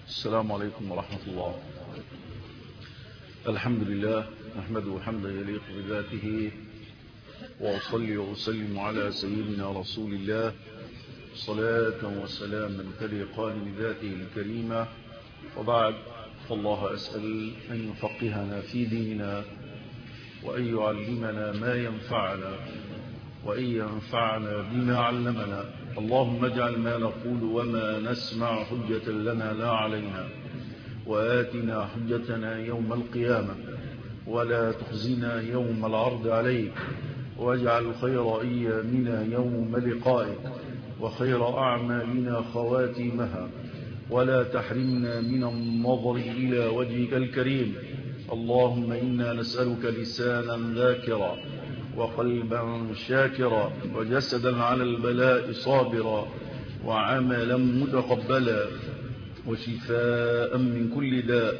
السلام عليكم ورحمة الله الحمد لله نحمده حمدا يليق بذاته وأصلي وأسلم على سيدنا رسول الله صلاة وسلاما تليقان بذاته الكريمة وبعد فالله أسأل أن يفقهنا في ديننا وأن يعلمنا ما ينفعنا وأن ينفعنا بما علمنا اللهم اجعل ما نقول وما نسمع حجة لنا لا علينا وآتنا حجتنا يوم القيامة ولا تخزنا يوم العرض عليك واجعل خير أيامنا يوم لقائك وخير أعمالنا خواتيمها ولا تحرمنا من النظر إلى وجهك الكريم اللهم إنا نسألك لسانا ذاكرا وقلبا شاكرا وجسدا على البلاء صابرا وعملا متقبلا وشفاء من كل داء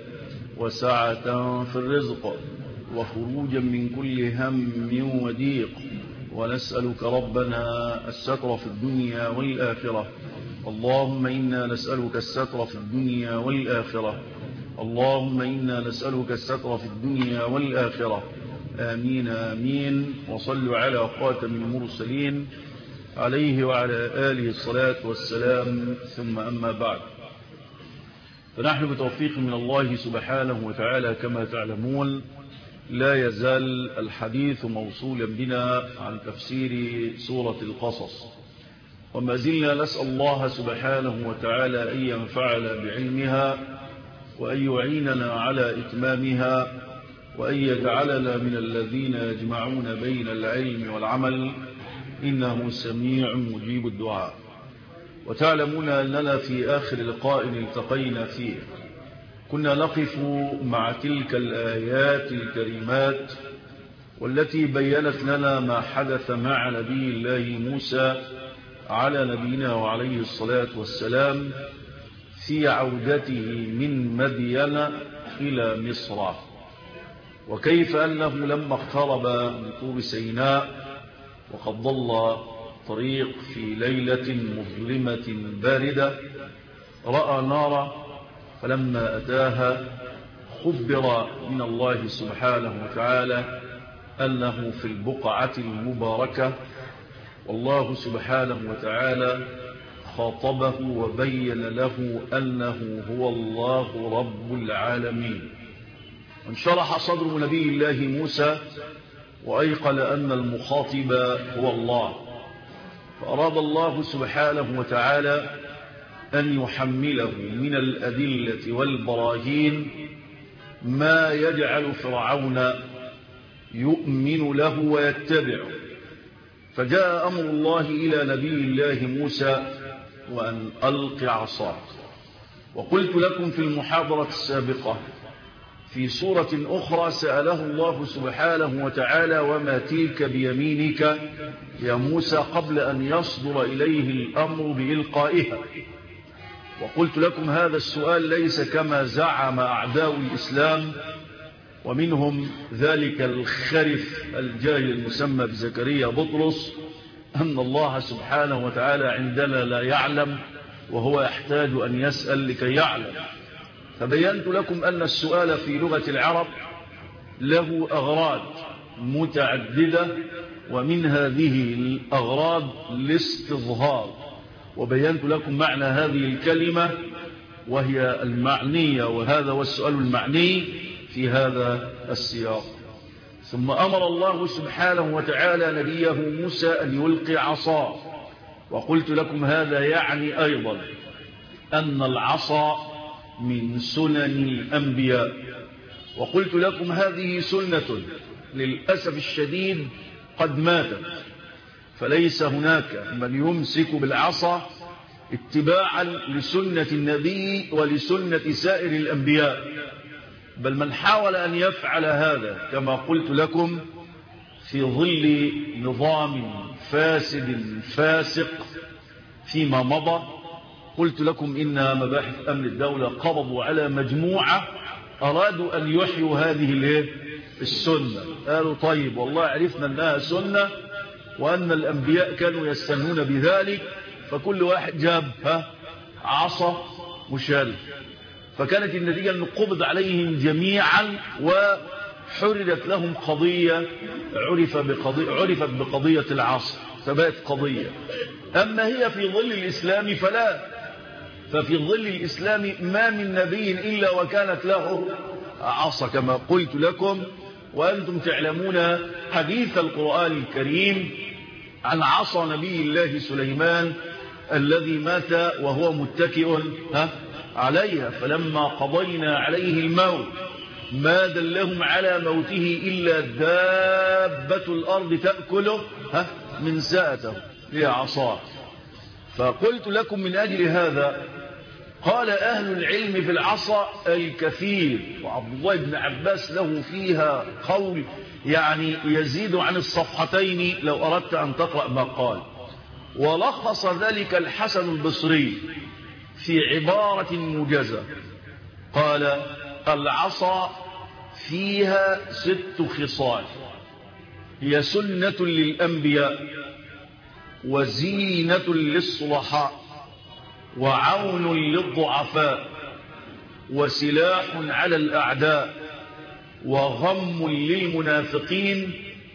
وسعة في الرزق وخروجا من كل هم وضيق ونسألك ربنا الستر في الدنيا والآخرة اللهم إنا نسألك الستر في الدنيا والآخرة اللهم إنا نسألك الستر في الدنيا والآخرة آمين آمين وصلوا على خاتم المرسلين عليه وعلى آله الصلاة والسلام ثم أما بعد فنحن بتوفيق من الله سبحانه وتعالى كما تعلمون لا يزال الحديث موصولا بنا عن تفسير سورة القصص وما زلنا نسأل الله سبحانه وتعالى أن ينفعنا بعلمها وأن يعيننا على إتمامها وأن يجعلنا من الذين يجمعون بين العلم والعمل إنه سميع مجيب الدعاء وتعلمون أننا في آخر لقاء التقينا فيه كنا نقف مع تلك الآيات الكريمات والتي بينت لنا ما حدث مع نبي الله موسى على نبينا وعليه الصلاة والسلام في عودته من مدين إلى مصر وكيف أنه لما اقترب من طور سيناء وقد ضل طريق في ليلة مظلمة باردة رأى نارا فلما أتاها خبر من الله سبحانه وتعالى أنه في البقعة المباركة والله سبحانه وتعالى خاطبه وبين له أنه هو الله رب العالمين انشرح صدر نبي الله موسى وأيقن أن المخاطب هو الله فأراد الله سبحانه وتعالى أن يحمله من الأدلة والبراهين ما يجعل فرعون يؤمن له ويتبعه فجاء أمر الله إلى نبي الله موسى وأن ألق عصاك وقلت لكم في المحاضرة السابقة في سورة أخرى سأله الله سبحانه وتعالى وما تلك بيمينك يا موسى قبل أن يصدر إليه الأمر بإلقائها وقلت لكم هذا السؤال ليس كما زعم أعداء الإسلام ومنهم ذلك الخرف الجاهل المسمى بزكريا بطرس أن الله سبحانه وتعالى عندنا لا يعلم وهو يحتاج أن يسأل لكي يعلم فبينت لكم أن السؤال في لغة العرب له أغراض متعددة ومن هذه الأغراض الاستظهار وبينت لكم معنى هذه الكلمة وهي المعنية وهذا هو السؤال المعني في هذا السياق ثم أمر الله سبحانه وتعالى نبيه موسى أن يلقي عصاه وقلت لكم هذا يعني أيضا أن العصا من سنن الأنبياء وقلت لكم هذه سنة للأسف الشديد قد ماتت فليس هناك من يمسك بالعصا اتباعا لسنة النبي ولسنة سائر الأنبياء بل من حاول أن يفعل هذا كما قلت لكم في ظل نظام فاسد فاسق فيما مضى قلت لكم إن مباحث أمن الدولة قبضوا على مجموعة أرادوا أن يحيوا هذه السنة قالوا طيب والله عرفنا أنها سنة وأن الأنبياء كانوا يستنون بذلك فكل واحد جاب ها عصا مشال فكانت النتيجة أن قبض عليهم جميعا وحررت لهم قضية عرف بقضية عرفت بقضية العصر فبقت قضية أما هي في ظل الإسلام فلا ففي ظل الإسلام ما من نبي إلا وكانت له عصا كما قلت لكم وأنتم تعلمون حديث القرآن الكريم عن عصا نبي الله سليمان الذي مات وهو متكئ عليها فلما قضينا عليه الموت ما دلهم على موته إلا دابة الأرض تأكله من ساءته هي عصاه فقلت لكم من أجل هذا قال أهل العلم في العصا الكثير وعبد الله بن عباس له فيها قول يعني يزيد عن الصفحتين لو أردت أن تقرأ ما قال ولخص ذلك الحسن البصري في عبارة موجزة قال العصا فيها ست خصال هي سنة للأنبياء وزينة للصلحاء وعون للضعفاء وسلاح على الأعداء وغم للمنافقين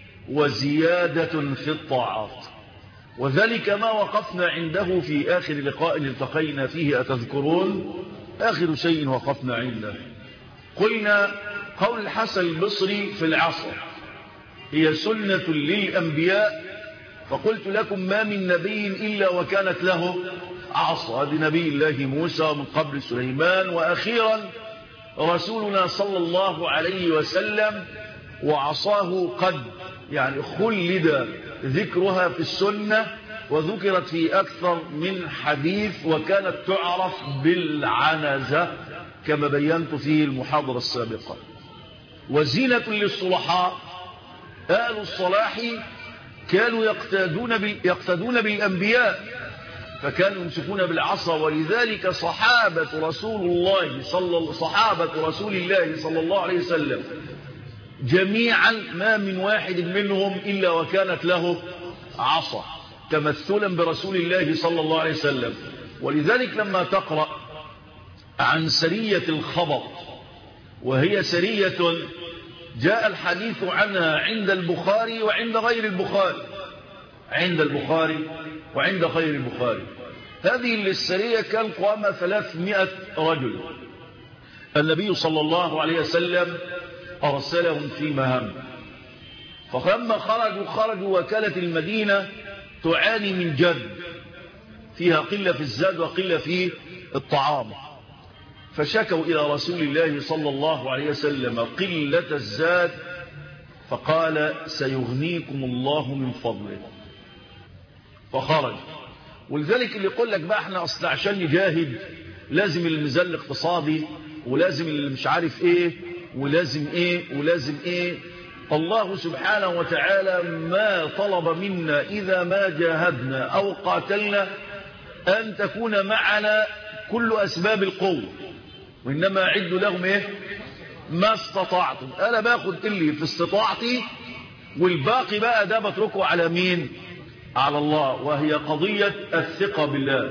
وزيادة في الطاعات وذلك ما وقفنا عنده في آخر لقاء التقينا فيه أتذكرون آخر شيء وقفنا عنده قلنا قول الحسن البصري في العصر هي سنة للأنبياء فقلت لكم ما من نبي إلا وكانت له عصا هذه نبي الله موسى من قبل سليمان وأخيرا رسولنا صلى الله عليه وسلم وعصاه قد يعني خلد ذكرها في السنة وذكرت في أكثر من حديث وكانت تعرف بالعنزة كما بينت في المحاضرة السابقة وزينة للصلحاء آل الصلاح كانوا يقتدون, يقتدون بالأنبياء فكانوا يمسكون بالعصا ولذلك صحابة رسول الله صلى صحابة رسول الله صلى الله عليه وسلم جميعا ما من واحد منهم إلا وكانت له عصا تمثلا برسول الله صلى الله عليه وسلم ولذلك لما تقرأ عن سرية الخبط وهي سرية جاء الحديث عنها عند البخاري وعند غير البخاري عند البخاري وعند غير البخاري هذه السرية كان قوامها ثلاثمائة رجل النبي صلى الله عليه وسلم أرسلهم في مهام فلما خرجوا خرجوا وكالة المدينة تعاني من جد فيها قلة في الزاد وقلة في الطعام فشكوا إلى رسول الله صلى الله عليه وسلم قلة الزاد فقال سيغنيكم الله من فضله فخرج ولذلك اللي يقول لك بقى احنا اصل عشان نجاهد لازم الميزان الاقتصادي ولازم اللي مش عارف ايه ولازم ايه ولازم ايه الله سبحانه وتعالى ما طلب منا إذا ما جاهدنا أو قاتلنا أن تكون معنا كل أسباب القوة وإنما أعد لهم إيه ما استطعتم أنا باخد اللي في استطاعتي والباقي بقى ده بتركه على مين على الله وهي قضية الثقة بالله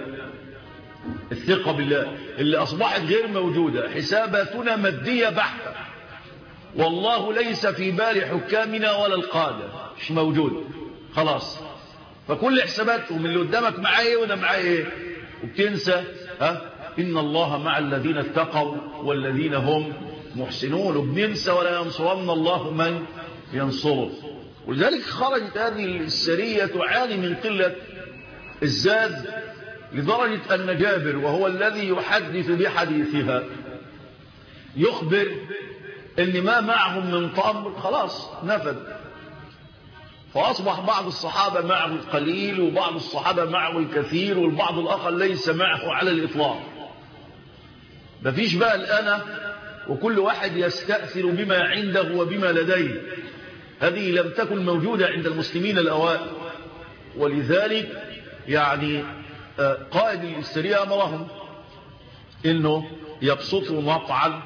الثقة بالله اللي أصبحت غير موجودة حساباتنا مادية بحتة والله ليس في بال حكامنا ولا القادة مش موجود خلاص فكل حساباتهم اللي قدامك معاه ايه وده معاه ايه وبتنسى ها إن الله مع الذين اتقوا والذين هم محسنون وبننسى ولا ينصرن الله من ينصره ولذلك خرجت هذه السرية تعاني من قلة الزاد لدرجة أن جابر وهو الذي يحدث بحديثها يخبر ان ما معهم من تمر خلاص نفد فأصبح بعض الصحابة معه القليل وبعض الصحابة معه الكثير والبعض الآخر ليس معه على الإطلاق مفيش بقى الآن وكل واحد يستأثر بما عنده وبما لديه هذه لم تكن موجودة عند المسلمين الأوائل ولذلك يعني قائد الاسترية أمرهم انه يبسطوا مطعا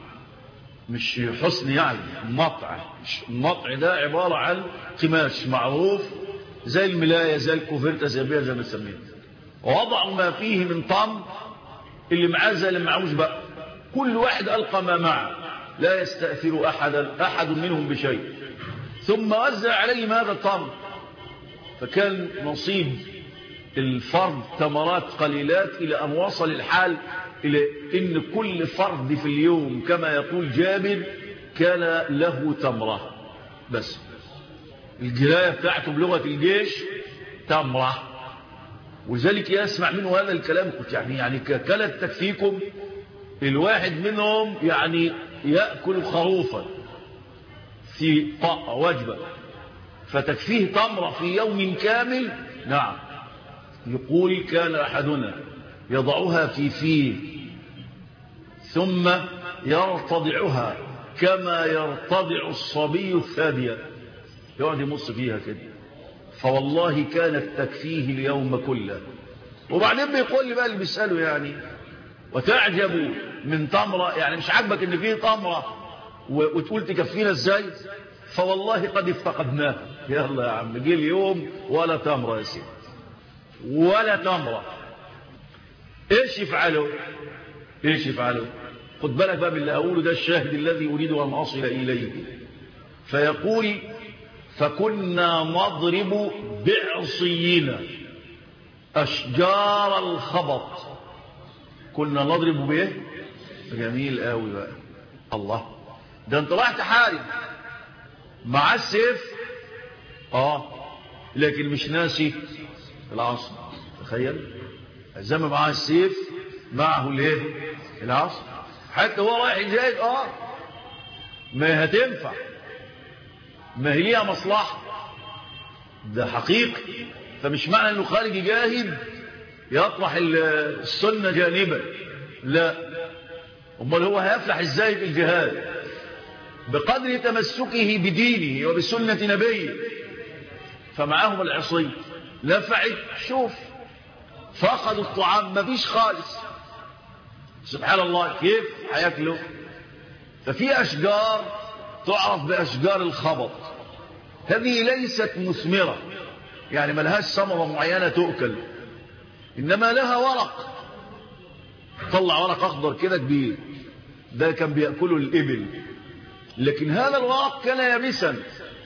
مش حسن يعني مطع المطع ده عبارة عن قماش معروف زي الملاية زي الكوفرتة زي بيها زي ما سميت ووضعوا ما فيه من طعم اللي معاه زي اللي معهوش بقى كل واحد ألقى ما معه لا يستأثر أحدا أحد منهم بشيء ثم وزع عليهم هذا التمر فكان نصيب الفرد تمرات قليلات إلى أن وصل الحال إلى إن كل فرد في اليوم كما يقول جابر كان له تمرة بس الجلاية بتاعته بلغة الجيش تمرة ولذلك يسمع منه هذا الكلام قلت يعني يعني كلت تكفيكم الواحد منهم يعني يأكل خروفا في طاقة وجبة فتكفيه تمرة في يوم كامل نعم يقول كان أحدنا يضعها في فيه ثم يرتضعها كما يرتضع الصبي الثانية يقعد يمص فيها كده فوالله كانت تكفيه اليوم كله وبعدين بيقول لي بقى اللي بيسأله يعني وتعجب من تمرة يعني مش عاجبك ان فيه تمرة وتقول تكفينا ازاي فوالله قد افتقدناه يلا يا عم جه اليوم ولا تمرة يا سيدي ولا تمرة ايش يفعلوا ايش يفعلوا خد بالك بقى باللي اقوله ده الشاهد الذي اريد ان اصل اليه فيقول فكنا نضرب بعصينا اشجار الخبط كنا نضرب بايه جميل قوي بقى الله ده انت رايح تحارب مع السيف اه لكن مش ناسي العصر تخيل الزمن معاه السيف معه الايه العصر حتى هو رايح يجاهد اه ما هتنفع ما هي ليها مصلحة ده حقيقي فمش معنى انه خارج يجاهد يطرح السنة جانبا لا امال هو هيفلح ازاي في الجهاد بقدر تمسكه بدينه وبسنة نبيه فمعاهم العصي نفعت شوف فقدوا الطعام مفيش خالص سبحان الله كيف هياكلوا ففي أشجار تعرف بأشجار الخبط هذه ليست مثمرة يعني ملهاش ثمرة معينة تؤكل إنما لها ورق طلع ورق أخضر كده كبير ده كان بيأكله الإبل لكن هذا الورق كان يابسا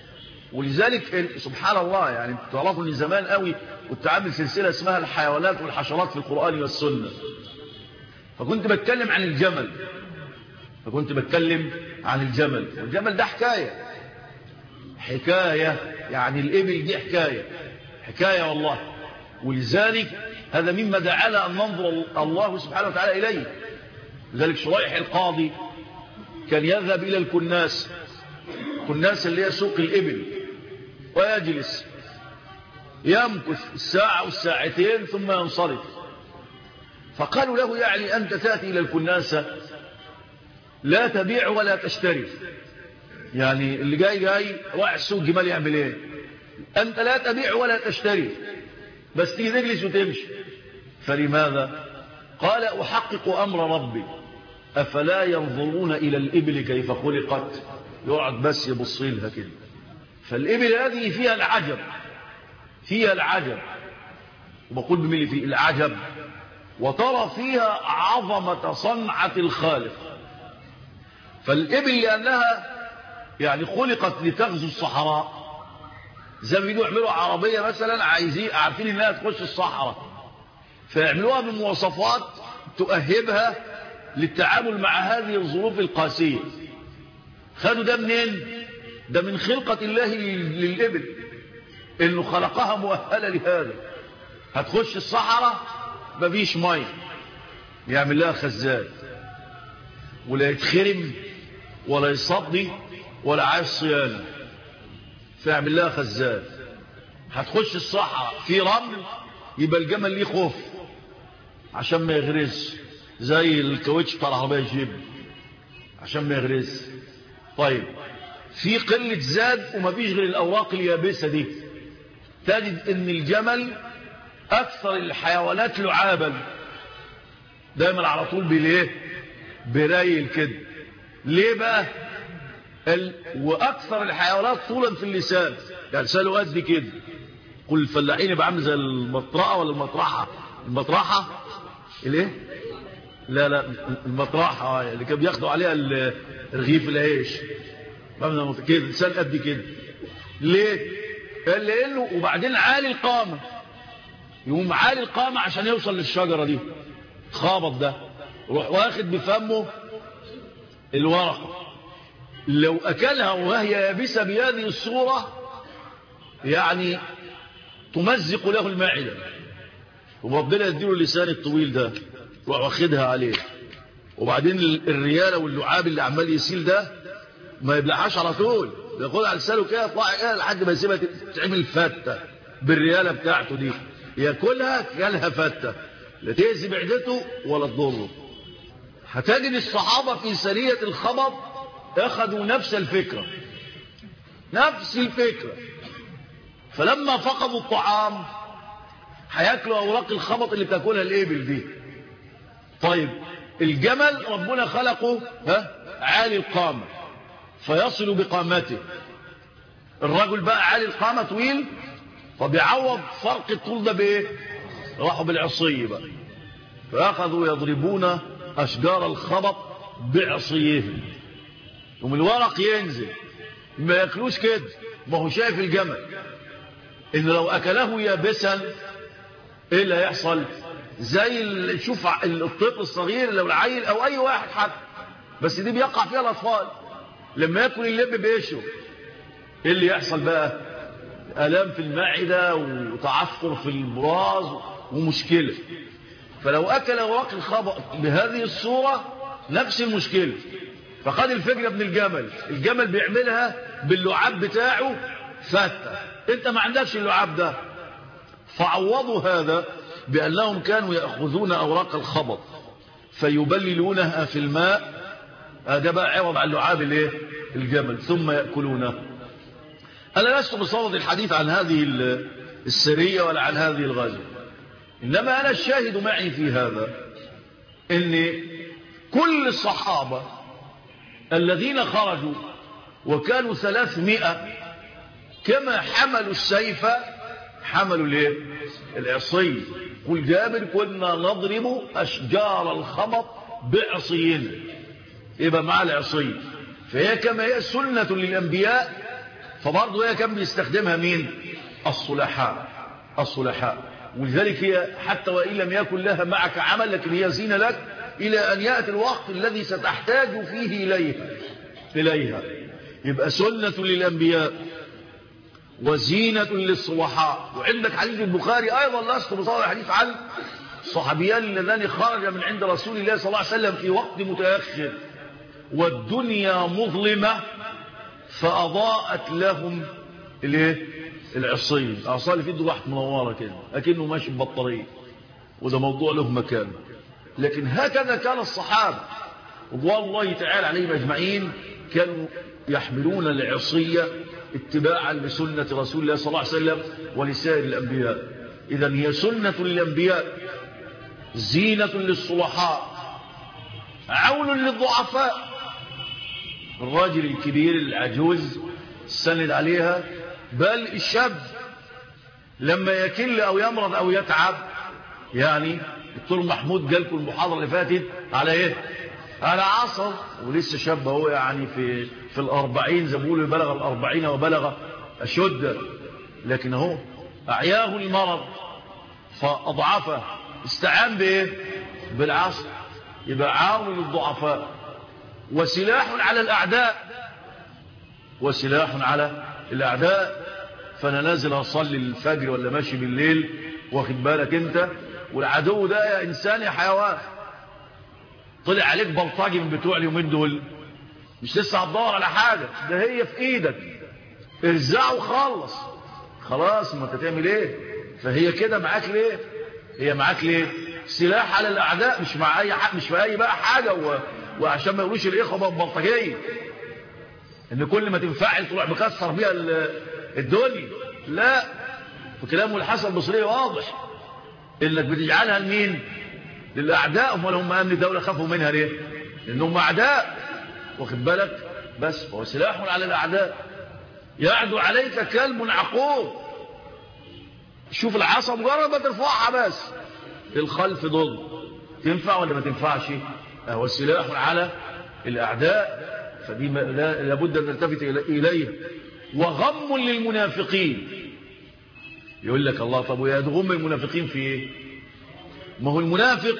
ولذلك سبحان الله يعني تعرفوا ان زمان قوي كنت عامل سلسلة اسمها الحيوانات والحشرات في القرآن والسنة فكنت بتكلم عن الجمل فكنت بتكلم عن الجمل والجمل ده حكاية حكاية يعني الإبل دي حكاية حكاية والله ولذلك هذا مما دعانا أن ننظر الله سبحانه وتعالى إليه لذلك شريح القاضي كان يذهب إلى الكناس كناس اللي هي سوق الإبل ويجلس يمكث الساعة والساعتين ثم ينصرف فقالوا له يعني أنت تأتي إلى الكناسة لا تبيع ولا تشتري يعني اللي جاي جاي رايح السوق جمال يعمل ايه أنت لا تبيع ولا تشتري بس تيجي تجلس وتمشي فلماذا قال أحقق أمر ربي أفلا ينظرون إلى الإبل كيف خلقت يقعد بس يبص لها كده فالإبل هذه فيها العجب فيها العجب وبقول بملي في العجب وترى فيها عظمة صنعة الخالق فالإبل لأنها يعني خلقت لتغزو الصحراء زي ما بيجوا يعملوا عربية مثلا عايزين عارفين انها تخش الصحراء فيعملوها بمواصفات تؤهبها للتعامل مع هذه الظروف القاسية خدوا ده منين ده من خلقة الله للإبل انه خلقها مؤهلة لهذا هتخش الصحراء مفيش مية يعمل لها خزان ولا يتخرم ولا يصدي ولا عايز صيانة فيعمل لها خزان هتخش الصحراء في رمل يبقى الجمل ليه خوف عشان ما يغرز زي الكاوتش بتاع العربية جيب عشان ما يغرز طيب في قلة زاد ومفيش غير الأوراق اليابسة دي تجد ان الجمل أكثر الحيوانات لعابا دايما على طول بليه برايل كده ليه بقى ال... واكثر الحيوانات طولا في اللسان يعني لسانه قد كده كل الفلاحين يبقى عامل زي المطرقه ولا المطرحه المطرحه الايه لا لا المطرحة اللي كان بياخدوا عليها الرغيف العيش كده لسان قد كده ليه قال لانه وبعدين عالي القامة يقوم عالي القامة عشان يوصل للشجرة دي خابط ده روح واخد بفمه الورقة لو أكلها وهي يابسة بهذه الصورة يعني تمزق له المعدة وربنا يديله اللسان الطويل ده روح واخدها عليه وبعدين الريالة واللعاب اللي عمال يسيل ده ما يبلعهاش على طول ياخدها على لسانه كده يطلع كده لحد ما يسيبها تعمل فتة بالريالة بتاعته دي ياكلها كلها فتة لا تأذي معدته ولا تضره هتجد الصحابة في سرية الخبط اخذوا نفس الفكرة نفس الفكرة فلما فقدوا الطعام هياكلوا اوراق الخبط اللي بتاكلها الابل دي طيب الجمل ربنا خلقه ها عالي القامة فيصل بقامته الرجل بقى عالي القامة طويل فبيعوض فرق الطول ده بايه راحوا بالعصي بقى فاخذوا يضربون اشجار الخبط بعصيهم ومن الورق ينزل ما ياكلوش كده ما هو شايف الجمل ان لو اكله يابسا ايه اللي هيحصل زي شوف الطفل الصغير لو العيل او اي واحد حتى بس دي بيقع فيها الاطفال لما ياكل اللب بيشرب ايه اللي يحصل بقى الام في المعده وتعثر في البراز ومشكله فلو اكل اوراق الخبط بهذه الصوره نفس المشكله فخد الفكره ابن الجمل الجمل بيعملها باللعاب بتاعه فتة انت ما عندكش اللعاب ده فعوضوا هذا بأنهم كانوا يأخذون أوراق الخبط فيبللونها في الماء هذا بقى عوض عن اللعاب الايه الجمل ثم يأكلونه أنا لست بصوت الحديث عن هذه السرية ولا عن هذه الغزوة إنما أنا الشاهد معي في هذا إن كل الصحابة الذين خرجوا وكانوا ثلاثمائة كما حملوا السيف حملوا الايه العصي قل جابر كنا نضرب أشجار الخبط بعصينا يبقى مع العصي فهي كما هي سنة للأنبياء فبرضه هي كان بيستخدمها مين الصلحاء الصلحاء ولذلك هي حتى وإن لم يكن لها معك عمل لكن هي زينة لك إلى أن يأتي الوقت الذي ستحتاج فيه إليها إليها يبقى سنة للأنبياء وزينة للصلحاء وعندك حديث البخاري أيضا لست بصور حديث عن الصحابيان اللذان خرج من عند رسول الله صلى الله عليه وسلم في وقت متأخر والدنيا مظلمة فأضاءت لهم الايه العصي العصا اللي في ايده واحد منوره كده اكنه ماشي ببطاريه وده موضوع له مكان لكن هكذا كان الصحابه رضوان الله تعالى عليهم اجمعين كانوا يحملون العصيه اتباعا لسنه رسول الله صلى الله عليه وسلم ولسائر الانبياء اذا هي سنه للانبياء زينه للصلحاء عون للضعفاء الراجل الكبير العجوز سند عليها بل الشاب لما يكل او يمرض او يتعب يعني الدكتور محمود جالكم المحاضره اللي فاتت على ايه على عصر ولسه شاب هو يعني في في الأربعين زي ما بيقولوا بلغ الأربعين وبلغ أشد لكن هو أعياه المرض فأضعفه استعان بإيه بالعصر يبقى عاون للضعفاء وسلاح على الأعداء وسلاح على الأعداء فأنا نازل أصلي الفجر ولا ماشي بالليل واخد بالك أنت والعدو ده يا إنسان يا حيوان طلع عليك بلطجي من بتوع اليومين دول مش لسه هتدور على حاجة ده هي في ايدك ارزعه وخلص خلاص ما انت تعمل ايه فهي كده معاك ليه هي معاك ليه سلاح على الاعداء مش مع اي حق مش في اي بقى حاجة و... وعشان ما يقولوش الاخوه بلطجيه ان كل ما تنفعل تروح مكسر بيها الدنيا لا وكلامه الحسن البصري واضح انك بتجعلها لمين للاعداء امال هم امن الدوله خافوا منها ليه لانهم اعداء واخد بالك بس هو سلاح على الاعداء يعدو عليك كلب عقور شوف العصا مجرد ما ترفعها بس الخلف ضد تنفع ولا ما تنفعش هو سلاح على الأعداء فدي لابد أن نلتفت إليه وغم للمنافقين يقول لك الله طب ويا غم المنافقين في ايه ما هو المنافق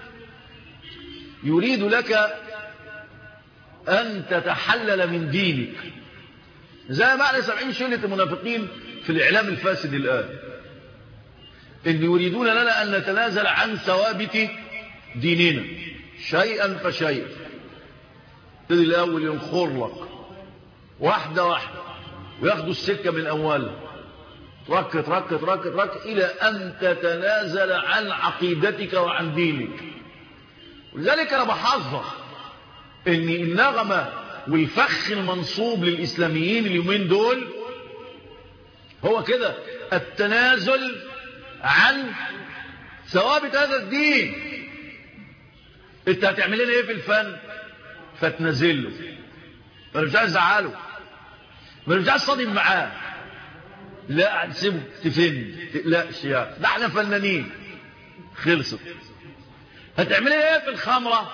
يريد لك أن تتحلل من دينك زي ما احنا سامعين شلة المنافقين في الإعلام الفاسد الآن إن يريدون لنا أن نتنازل عن ثوابت ديننا شيئا فشيئا تدي الأول ينخر لك واحدة واحدة وياخدوا السكة من أولها ترك ترك ترك ترك إلى أن تتنازل عن عقيدتك وعن دينك ولذلك أنا بحذر إن النغمة والفخ المنصوب للإسلاميين اليومين دول هو كده التنازل عن ثوابت هذا الدين انت هتعمل لنا ايه في الفن فتنزل له ما مش عايز ازعله ما مش عايز صادم معاه لا هنسيبه تفن تقلقش يعني ده احنا فنانين خلصت هتعمل لنا ايه في الخمره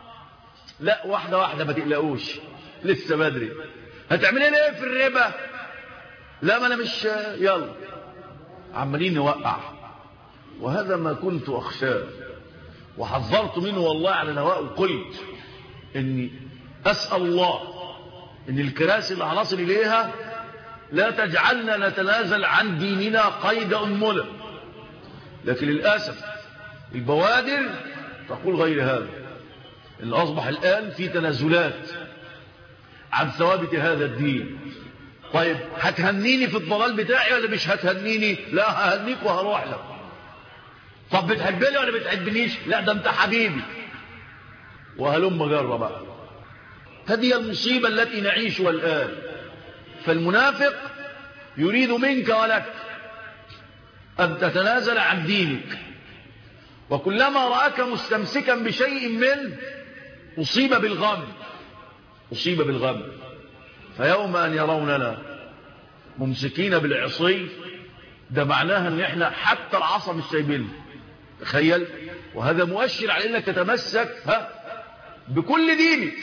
لا واحده واحده ما تقلقوش لسه بدري هتعمل لنا ايه في الربا لا ما انا مش يلا عمالين نوقع وهذا ما كنت اخشاه وحذرت منه والله على نواء وقلت اني اسال الله ان الكراسي اللي هنصل اليها لا تجعلنا نتنازل عن ديننا قيد امنا لكن للاسف البوادر تقول غير هذا اللي اصبح الان في تنازلات عن ثوابت هذا الدين طيب هتهنيني في الضلال بتاعي ولا مش هتهنيني لا ههنيك وهروح لك طب بتحبني ولا بتحبنيش لا ده انت حبيبي وهلم جرة بقى هذه المصيبة التي نعيشها الآن فالمنافق يريد منك ولك أن تتنازل عن دينك وكلما رأك مستمسكا بشيء منه أصيب بالغم أصيب بالغم فيوم أن يروننا ممسكين بالعصي ده معناها ان احنا حتى العصا مش سايبينه تخيل وهذا مؤشر على انك تتمسك ها بكل دينك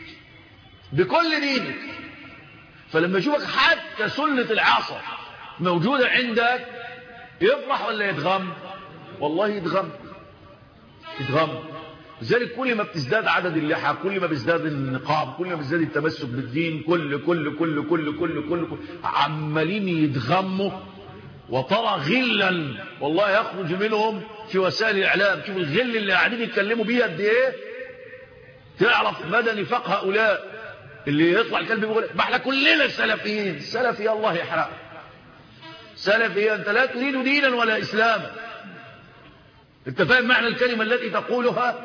بكل دينك فلما يشوفك حتى سنة العصا موجودة عندك يفرح ولا يتغم والله يتغم يتغم لذلك كل ما بتزداد عدد اللحى كل ما بيزداد النقاب كل ما بيزداد التمسك بالدين كل كل كل كل كل كل, كل عمالين يتغموا وترى غلا والله يخرج منهم في وسائل الاعلام شوف الغل اللي قاعدين يتكلموا بيه قد ايه تعرف مدى نفاق هؤلاء اللي يطلع الكلب يقول ما احنا كلنا سلفيين سلفي الله يحرق سلفي انت لا تريد دينا ولا اسلاما انت فاهم معنى الكلمه التي تقولها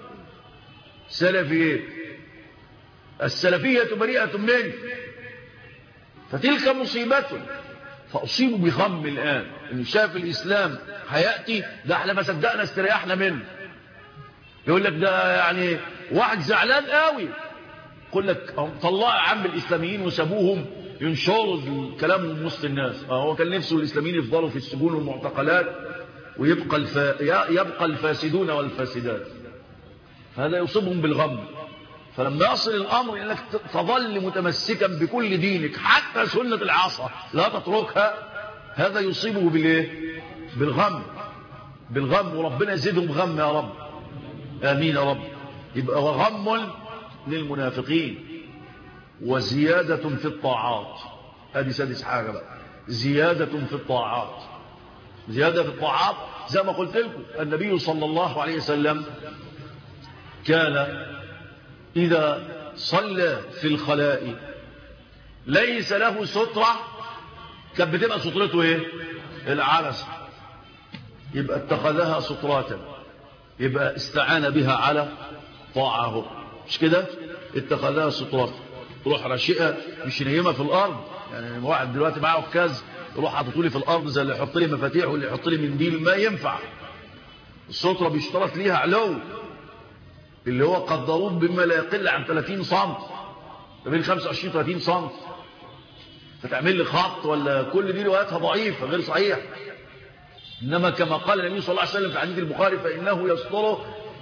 سلفي السلفيه بريئه منك فتلك مصيبته فأصيبوا بغم الآن إن شاف الإسلام هيأتي ده احنا ما صدقنا استريحنا منه يقول لك ده يعني واحد زعلان قوي يقول لك طلع عم الإسلاميين وسابوهم ينشروا الكلام وسط الناس هو كان نفسه الإسلاميين يفضلوا في السجون والمعتقلات ويبقى الف... يبقى الفاسدون والفاسدات فهذا يصيبهم بالغم فلما يصل الأمر إنك تظل متمسكا بكل دينك حتى سنة العصا لا تتركها هذا يصيبه بالإيه؟ بالغم بالغم وربنا يزيدهم غم يا رب آمين يا رب يبقى وغم للمنافقين وزيادة في الطاعات هذه سادس حاجة بقى زيادة في الطاعات زيادة في الطاعات زي ما قلت لكم النبي صلى الله عليه وسلم كان إذا صلى في الخلاء ليس له سترة كانت بتبقى سترته ايه العرس يبقى اتخذها ستراتا يبقى استعان بها على طاعه مش كده اتخذها ستراتا تروح رشقة مش نيمة في الأرض يعني واحد دلوقتي معاه عكاز يروح حاطط لي في الأرض زي اللي يحط لي مفاتيح واللي يحط لي منديل ما ينفع السترة بيشترط ليها علو اللي هو قدروه بما لا يقل عن 30 سم ما بين 25 30 سم فتعمل لي خط ولا كل دي رواياتها ضعيفه غير صحيح انما كما قال النبي صلى الله عليه وسلم في حديث البخاري فانه يستره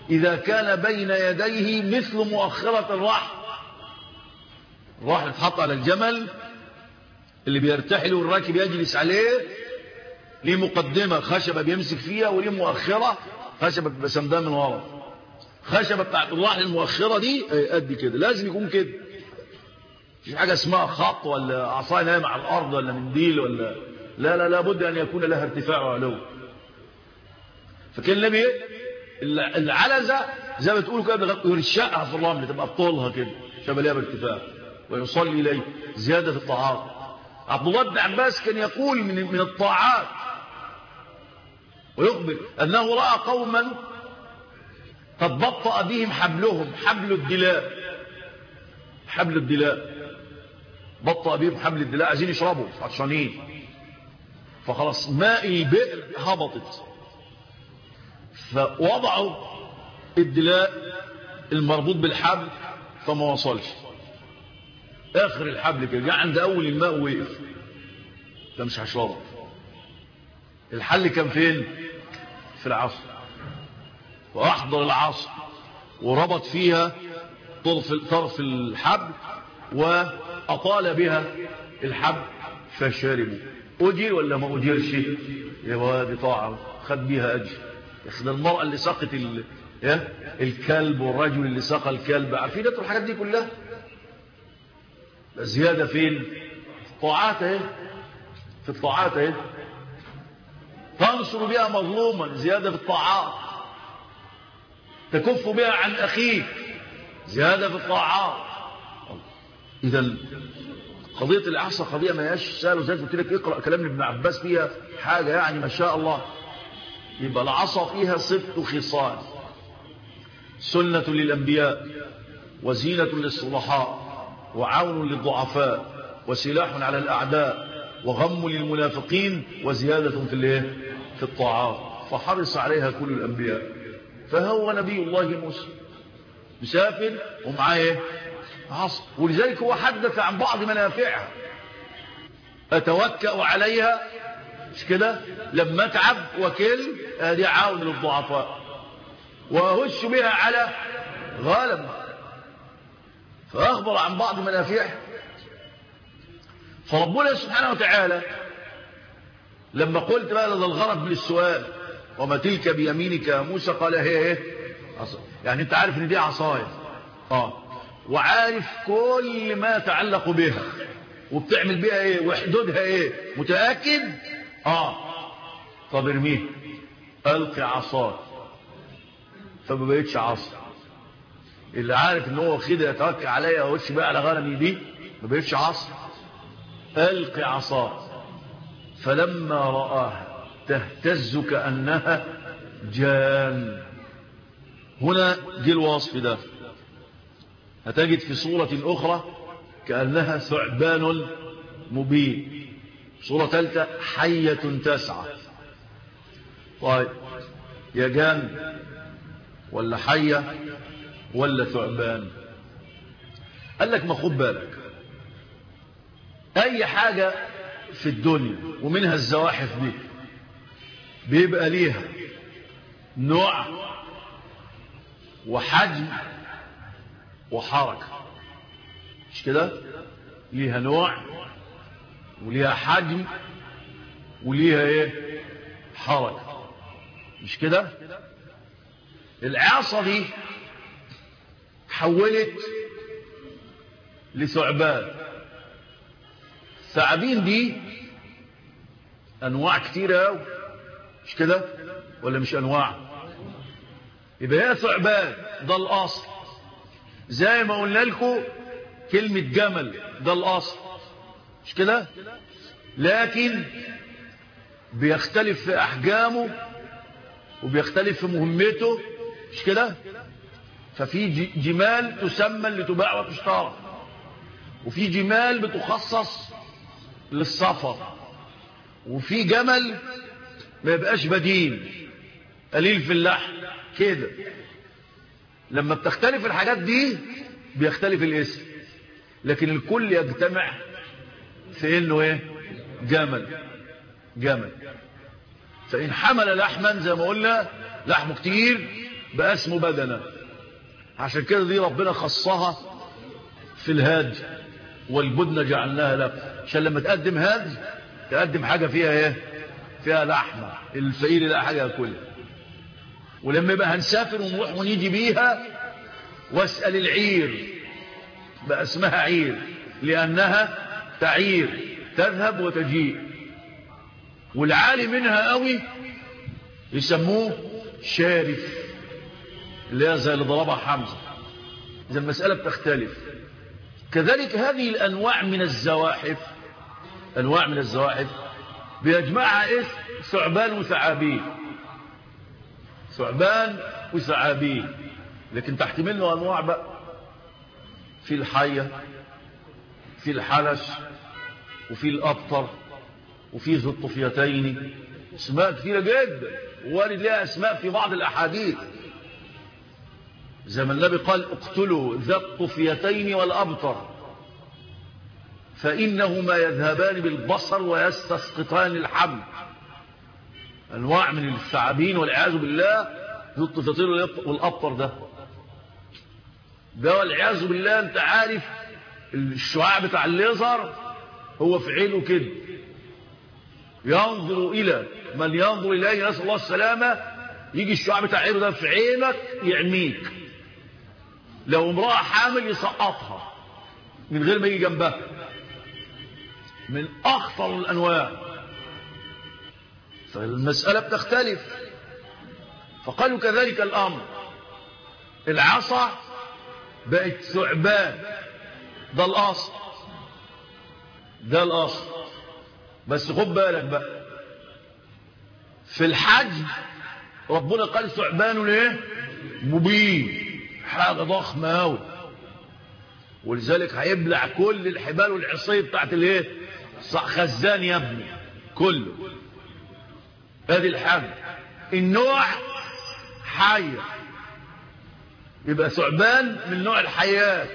إذا كان بين يديه مثل مؤخرة الرحل الرحل اتحط على الجمل اللي بيرتحل والراكب يجلس عليه ليه مقدمة خشبة بيمسك فيها وليه مؤخرة خشبة بسندها من ورا خشبة بتاعت الرحل المؤخرة دي قد كده لازم يكون كده مش حاجة اسمها خط ولا عصاية نايمة على الأرض ولا منديل ولا لا لا لابد أن يكون لها ارتفاع وعلو فكان النبي العلزة زي ما تقولوا كده يرشقها في الرمل تبقى بطولها كده شبه ليها بارتفاع ويصلي إليه زيادة في الطاعات عبد الله بن عباس كان يقول من من الطاعات ويخبر أنه رأى قوما قد بطأ بهم حبلهم حبل الدلاء حبل الدلاء بطأ بهم حبل الدلاء عايزين يشربوا عطشانين فخلاص ماء البئر هبطت فوضعوا الدلاء المربوط بالحبل فما وصلش اخر الحبل كده جاء عند اول الماء وقف ده مش هشربه الحل كان فين في العصر واحضر العصر وربط فيها طرف طرف الحبل واطال بها الحبل فشربوا اجر ولا ما اجرش يا وادي طاعه خد بيها اجر ياخد المراه اللي سقت ال... الكلب والرجل اللي سقى الكلب عارفين انتوا الحاجات دي كلها زيادة فين الطاعات اهي في الطاعات اهي تنصر بها مظلوما زيادة في الطاعات تكف بها عن أخيك زيادة في الطاعات إذا قضية الإحصاء قضية ما هياش سهلة وزي قلت لك اقرأ كلام ابن عباس فيها حاجة يعني ما شاء الله يبقى العصا فيها ست خصال سنة للأنبياء وزينة للصلحاء وعون للضعفاء وسلاح على الأعداء وغم للمنافقين وزيادة في الايه في الطاعات فحرص عليها كل الأنبياء فهو نبي الله موسى مسافر ومعاه ايه عصر ولذلك هو حدث عن بعض منافعها أتوكأ عليها مش كده لما اتعب وكل ادي عون للضعفاء وأهش بها على غالب فأخبر عن بعض منافعها فربنا سبحانه وتعالى لما قلت بقى لذا الغرض من السؤال وما تلك بيمينك يا موسى قال هي ايه يعني انت عارف ان دي عصاية اه وعارف كل ما يتعلق بها وبتعمل بها ايه وحدودها ايه متأكد اه طب ارميه القي عصاك فما بقتش عصا اللي عارف ان هو كده يتوكل عليا وش بقى على غنمي دي ما بقتش عصا القي عصاه فلما رآها تهتز كأنها جان هنا جه الوصف ده هتجد في صورة أخرى كأنها ثعبان مبين صورة ثالثة حية تسعى طيب يا جان ولا حية ولا ثعبان قال لك ما خد بالك اي حاجة في الدنيا ومنها الزواحف دي بيبقى ليها نوع وحجم وحركة مش كده ليها نوع وليها حجم وليها ايه حركة مش كده العصا دي حولت لثعبان الثعابين دي انواع كتيرة قوي مش كده ولا مش انواع يبقى هي ثعبان ده الاصل زي ما قلنا لكم كلمة جمل ده الاصل مش كده لكن بيختلف في احجامه وبيختلف في مهمته مش كده ففي جمال تسمى لتباع وتشترى وفي جمال بتخصص للسفر وفي جمل ما يبقاش بدين قليل في اللحم كده لما بتختلف الحاجات دي بيختلف الاسم لكن الكل يجتمع في انه ايه جمل جمل فان حمل لحما زي ما قلنا لحمه كتير بقى اسمه بدنة عشان كده دي ربنا خصها في الهادي والبدنة جعلناها لك عشان لما تقدم هادي تقدم حاجة فيها ايه فيها لحمة الفقير لا حاجة ياكلها ولما يبقى هنسافر ونروح ونيجي بيها واسأل العير بقى اسمها عير لأنها تعير تذهب وتجيء والعالي منها قوي يسموه شارف اللي هي زي اللي ضربها حمزة إذا المسألة بتختلف كذلك هذه الأنواع من الزواحف أنواع من الزواحف بيجمعها اسم ثعبان وثعابين ثعبان وثعابين لكن تحت منه أنواع بقى في الحية في الحلش وفي الأبطر وفي ذو الطفيتين اسماء كثيرة جدا وارد لها اسماء في بعض الأحاديث زي ما النبي قال اقتلوا ذا الطفيتين والأبطر فإنهما يذهبان بالبصر ويستسقطان الحمل أنواع من الثعابين والعياذ بالله ذو الطفيتين والأبطر ده ده والعياذ بالله انت عارف الشعاع بتاع الليزر هو في عينه كده ينظر إلى من ينظر إليه نسأل الله السلامة يجي الشعاع بتاع عينه ده في عينك يعميك لو امرأة حامل يسقطها من غير ما يجي جنبها من أخطر الأنواع فالمسألة بتختلف فقالوا كذلك الأمر العصا بقت ثعبان ده الأصل ده الأصل بس خد بالك بقى في الحج ربنا قال ثعبان ايه مبين حاجة ضخمة أوي ولذلك هيبلع كل الحبال والعصي بتاعت الايه خزان يا ابني كله هذه الحاجة النوع حية يبقى ثعبان من نوع الحيات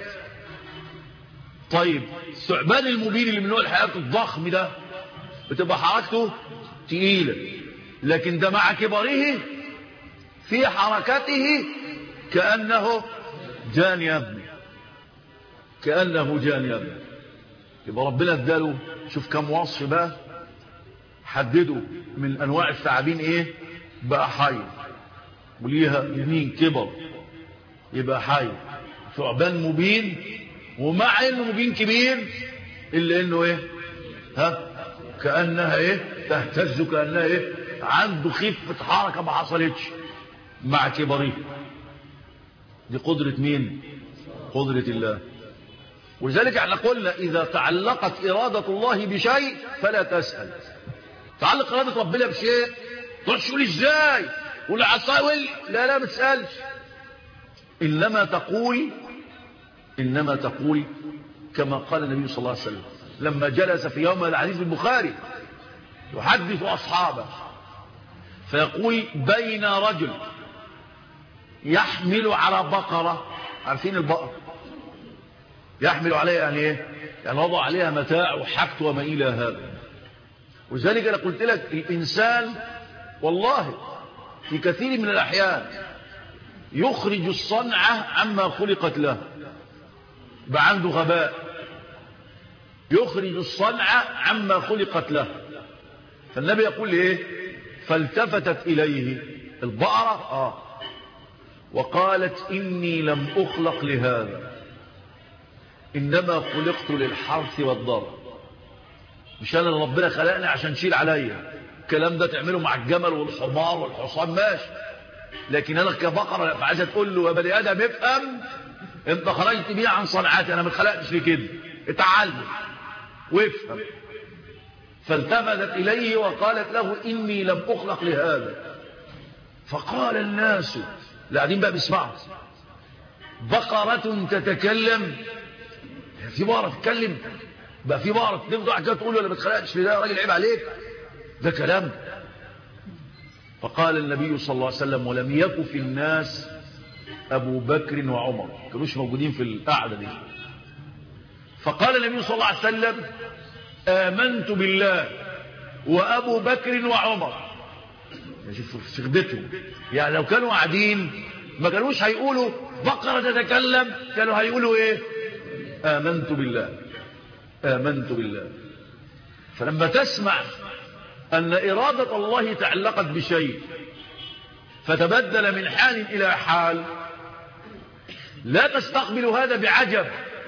طيب الثعبان المبين اللي من نوع الحيات الضخم ده بتبقى حركته تقيلة لكن ده مع كبره في حركته كأنه جان يبني كأنه جان يبني يبقى ربنا اداله شوف كم وصف بقى حددوا من انواع الثعابين ايه بقى حي وليها يمين كبر يبقى حي ثعبان مبين ومع انه مبين كبير الا انه ايه ها كانها ايه تهتز كانها ايه عنده خفه حركه ما حصلتش مع كبره دي قدره مين قدره الله ولذلك احنا قلنا اذا تعلقت اراده الله بشيء فلا تسال تعلق اراده ربنا بشيء تقعد تقول ازاي والعصاول لا لا ما تسالش انما تقول انما تقول كما قال النبي صلى الله عليه وسلم لما جلس في يوم الحديث البخاري يحدث اصحابه فيقول بين رجل يحمل على بقره عارفين البقره يحمل عليها يعني ايه يعني وضع عليها متاع وحاجته وما الى هذا ولذلك انا قلت لك الانسان والله في كثير من الاحيان يخرج الصنعة عما خلقت له يبقى عنده غباء يخرج الصنعة عما خلقت له فالنبي يقول ايه فالتفتت اليه البقرة اه وقالت اني لم اخلق لهذا انما خلقت للحرث والضرب مش انا اللي ربنا خلقني عشان تشيل عليا الكلام ده تعمله مع الجمل والحمار والحصان ماشي لكن انا كبقره فعايزه تقول له يا بني ادم افهم انت خرجت بيه عن صنعتي انا ما اتخلقتش لكده اتعلم وافهم فالتفتت اليه وقالت له اني لم اخلق لهذا فقال الناس اللي قاعدين بقى بيسمعوا بقرة تتكلم في بقرة تتكلم بقى في بقرة تفضل حاجة تقول له انا ما اتخلقتش لده يا راجل عيب عليك ده كلام فقال النبي صلى الله عليه وسلم ولم يكن في الناس أبو بكر وعمر كانوش موجودين في القعدة دي فقال النبي صلى الله عليه وسلم آمنت بالله وأبو بكر وعمر شوف سخدتهم يعني لو كانوا قاعدين ما كانوش هيقولوا بقرة تتكلم كانوا هيقولوا ايه آمنت بالله آمنت بالله فلما تسمع أن إرادة الله تعلقت بشيء فتبدل من حال إلى حال لا تستقبل هذا بعجب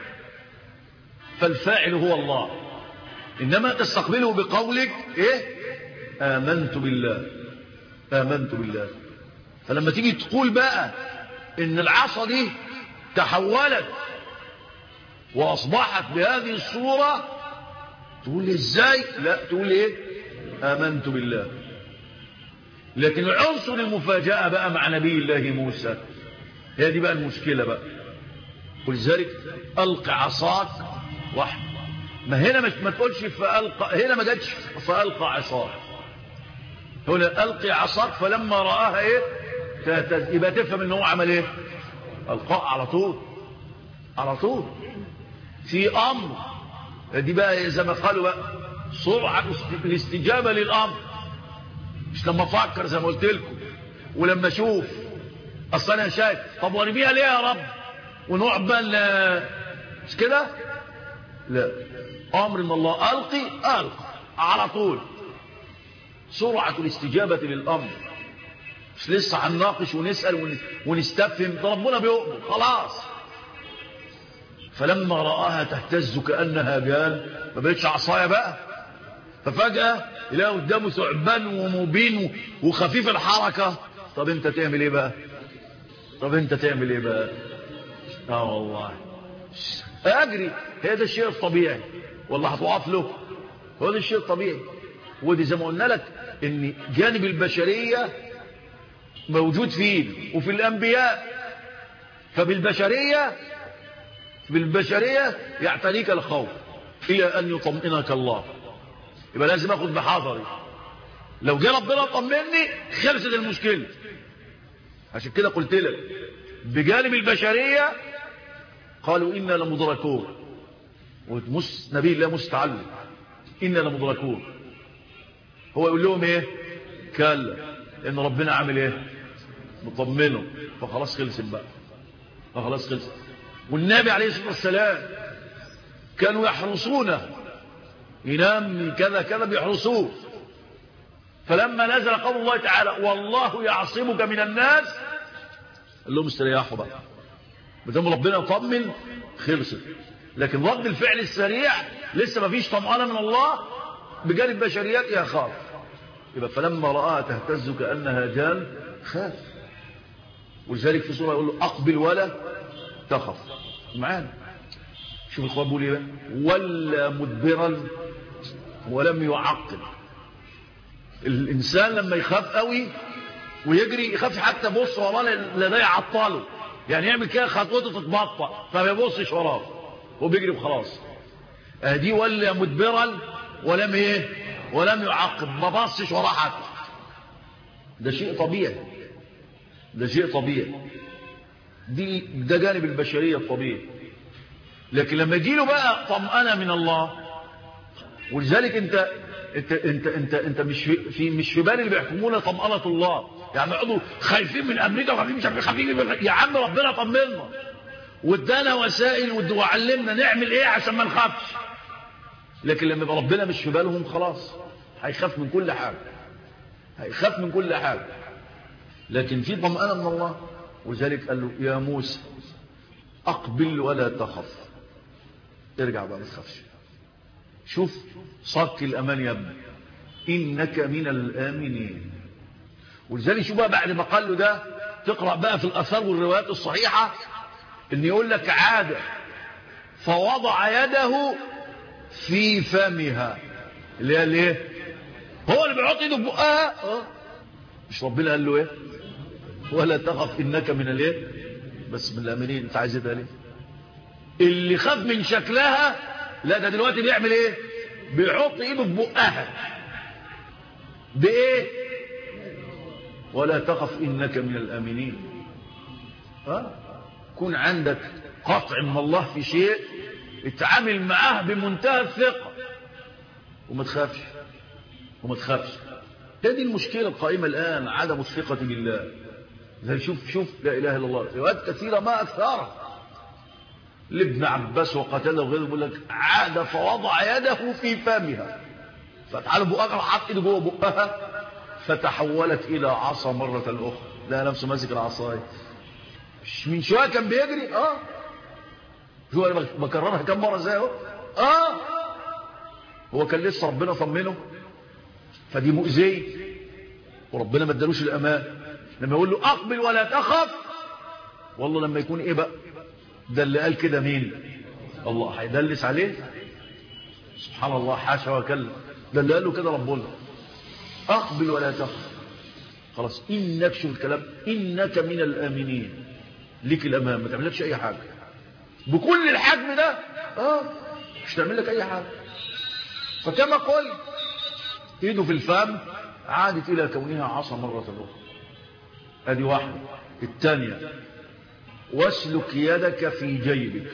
فالفاعل هو الله إنما تستقبله بقولك إيه آمنت بالله آمنت بالله فلما تيجي تقول بقى إن العصا دي تحولت وأصبحت بهذه الصورة تقول إزاي لا تقول إيه آمنت بالله لكن عنصر المفاجأة بقى مع نبي الله موسى هي دي بقى المشكلة بقى ولذلك ألق عصاك واحد ما هنا مش ما تقولش فألقى هنا ما جاتش فألقى عصاك هنا ألقي عصاك فلما رآها إيه تهتز يبقى تفهم إن هو عمل إيه ألقاء على طول على طول في أمر دي بقى زي ما قالوا بقى سرعة الاستجابة للأمر مش لما أفكر زي ما قلت لكم ولما أشوف أصل أنا شايف طب ورميها ليه يا رب ونقعد بقى مش كده لا أمر من الله ألقي ألقي على طول سرعة الاستجابة للأمر مش لسه هنناقش ونسأل ونستفهم ده ربنا بيؤمن خلاص فلما رآها تهتز كأنها جان ما بقتش عصاية بقى ففجأة يلاقي قدامه ثعبان ومبين وخفيف الحركة طب انت تعمل ايه بقى طب انت تعمل ايه بقى اه والله اجري هي ده الشيء الطبيعي والله هتوقف له هو ده الشيء الطبيعي ودي زي ما قلنا لك ان جانب البشرية موجود فيه وفي الانبياء فبالبشرية بالبشرية يعتنيك الخوف الى ان يطمئنك الله يبقى لازم اخد بحذري لو جه ربنا طمني خلصت المشكله عشان كده قلت لك بجانب البشريه قالوا انا لمدركون ومس نبي الله مستعلم انا لمدركون هو يقول لهم ايه كلا ان ربنا عامل ايه مطمنه فخلاص خلصت بقى فخلاص خلصت والنبي عليه الصلاه والسلام كانوا يحرسونه ينام كذا كذا بيحرسوه فلما نزل قول الله تعالى والله يعصمك من الناس قال لهم استريحوا بقى بدم ربنا يطمن خلصت لكن رد الفعل السريع لسه ما فيش طمأنة من الله بجانب بشريات يخاف يبقى فلما رآها تهتز كأنها جان خاف ولذلك في سورة يقول له أقبل ولا تخف معانا شوف الخواب بيقول ايه ولا مدبرا ولم يعقل الانسان لما يخاف قوي ويجري يخاف حتى بص وراه لا ده يعطله يعني يعمل كده خطوته تتبطأ فما يبصش وراه هو بيجري وخلاص دي ولا مدبرا ولم ايه ولم يعقب ما بصش وراه حتى ده شيء طبيعي ده شيء طبيعي دي ده جانب البشريه الطبيعي لكن لما يجي له بقى طمأنة من الله ولذلك انت انت انت انت, انت مش في, في مش في بال اللي بيحكمونا طمأنة الله يعني يقعدوا خايفين من امريكا وخايفين مش خايفين من يا عم ربنا طمنا وادانا وسائل وعلمنا نعمل ايه عشان ما نخافش لكن لما يبقى ربنا مش في بالهم خلاص هيخاف من كل حاجه هيخاف من كل حاجه لكن في طمأنة من الله ولذلك قال له يا موسى اقبل ولا تخف ارجع بقى ما تخافش شوف صك الامان يا ابني انك من الامنين ولذلك شوف بقى بعد ما قال له ده تقرا بقى في الاثار والروايات الصحيحه ان يقول لك عاد فوضع يده في فمها اللي هي الايه هو اللي بيحط ايده في بقها مش ربنا قال له ايه ولا تخف انك من الايه بس من الامنين انت عايز ده ليه اللي خاف من شكلها لا ده دلوقتي بيعمل ايه بيحط ايده في بقها بايه ولا تخف انك من الامنين ها كون عندك قطع من الله في شيء اتعامل معاه بمنتهى الثقه وما تخافش وما تخافش هذه المشكله القائمه الان عدم الثقه بالله زي شوف شوف لا إله إلا الله روايات كثيرة ما أكثرها لابن عباس وقتاده وغيره بيقول لك عاد فوضع يده في فمها فتعال بقها حط ايده جوه بقها فتحولت الى عصا مره اخرى لا نفسه ماسك العصايه مش من شويه كان بيجري اه شو انا بكررها كم مره زي اهو اه هو كان لسه ربنا طمنه فدي مؤذيه وربنا ما ادالوش الامان لما يقول له اقبل ولا تخف والله لما يكون ايه بقى ده اللي قال كده مين الله هيدلس عليه سبحان الله حاشا وكلا ده اللي قال له كده ربنا اقبل ولا تخف خلاص انك شو الكلام انك من الامنين ليك الامان ما تعملكش اي حاجه بكل الحجم ده اه مش تعمل لك اي حاجه فكما قلت ايده في الفم عادت الى كونها عصا مره اخرى ادي واحده الثانيه واسلك يدك في جيبك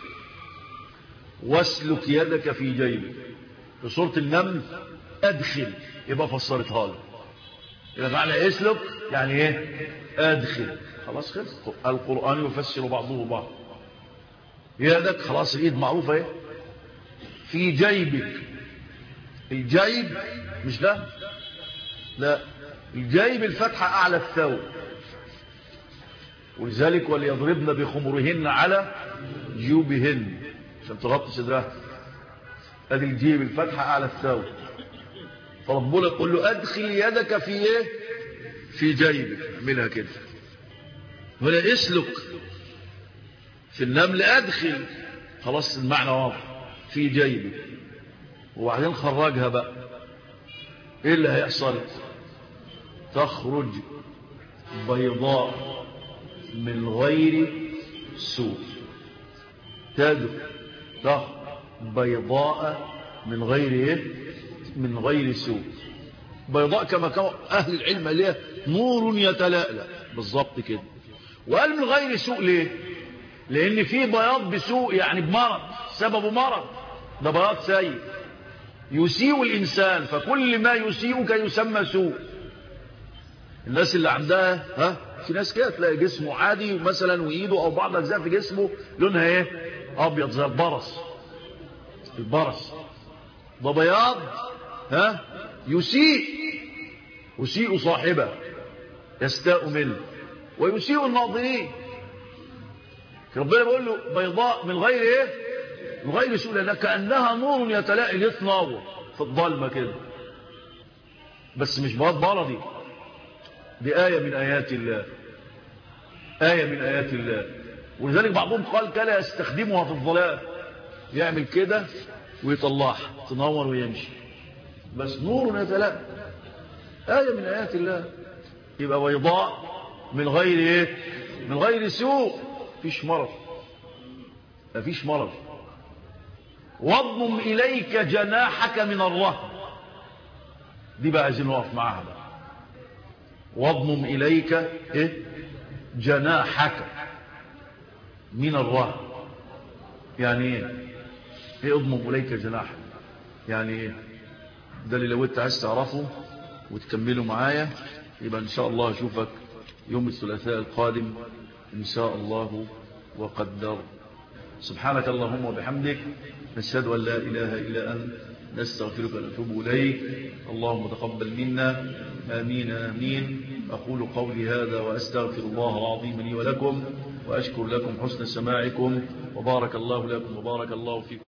واسلك يدك في جيبك في سورة النمل ادخل يبقى فسرتها له يبقى معنى اسلك يعني ايه ادخل خلاص خلص القرآن يفسر بعضه بعض يدك خلاص الايد معروفة ايه في جيبك الجيب مش ده لا الجيب الفتحة اعلى الثوب ولذلك وليضربن بخمرهن على جيوبهن عشان تغطي صدرها ادي الجيب الفتحة اعلى الثوب فربنا يقول له ادخل يدك في ايه في جيبك اعملها كده ولا اسلك في النمل ادخل خلاص المعنى واضح في جيبك وبعدين خرجها بقى ايه اللي هيحصل تخرج بيضاء من غير سوء تدر بيضاء من غير ايه من غير سوء بيضاء كما كان اهل العلم ليه نور يتلألأ بالظبط كده وقال من غير سوء ليه لان في بياض بسوء يعني بمرض سببه مرض ده بياض سيء يسيء الانسان فكل ما يسيئك يسمى سوء الناس اللي عندها ها في ناس كده تلاقي جسمه عادي مثلا وايده او بعض اجزاء في جسمه لونها ايه ابيض زي البرص البرص ده بياض ها يسيء يسيء صاحبه يستاء منه ويسيء الناظرين ربنا بيقول له بيضاء من غير ايه من غير سوء لانها كانها نور يتلاقي يتنور في الظلمه كده بس مش بياض مرضي دي آية من آيات الله آية من آيات الله ولذلك بعضهم قال كلا يستخدمها في الظلام يعمل كده ويطلعها تنور ويمشي بس نور يتلاقى آية من آيات الله يبقى بيضاء من غير ايه من غير سوء فيش مرض مفيش مرض واضمم إليك جناحك من الرهب دي بقى عايزين نقف معاها بقى واضمم إليك إيه؟ جناحك من الرهب يعني ايه ايه اضمم إليك جناحك يعني ايه ده اللي لو انت عايز تعرفه وتكمله معايا يبقى ان شاء الله اشوفك يوم الثلاثاء القادم ان شاء الله وقدر سبحانك اللهم وبحمدك نشهد ان لا اله الا انت نستغفرك ونتوب إليك اللهم تقبل منا آمين آمين أقول قولي هذا وأستغفر الله العظيم لي ولكم وأشكر لكم حسن سماعكم وبارك الله لكم وبارك الله فيكم